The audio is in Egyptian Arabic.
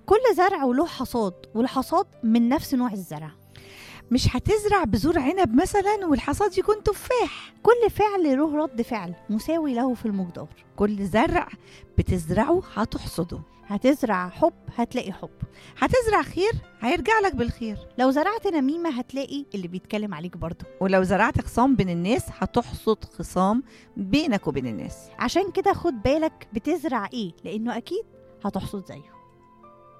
كل زرع وله حصاد والحصاد من نفس نوع الزرع مش هتزرع بذور عنب مثلا والحصاد يكون تفاح كل فعل له رد فعل مساوي له في المقدار كل زرع بتزرعه هتحصده هتزرع حب هتلاقي حب هتزرع خير هيرجع لك بالخير لو زرعت نميمة هتلاقي اللي بيتكلم عليك برضه ولو زرعت خصام بين الناس هتحصد خصام بينك وبين الناس عشان كده خد بالك بتزرع ايه لانه اكيد هتحصد زيه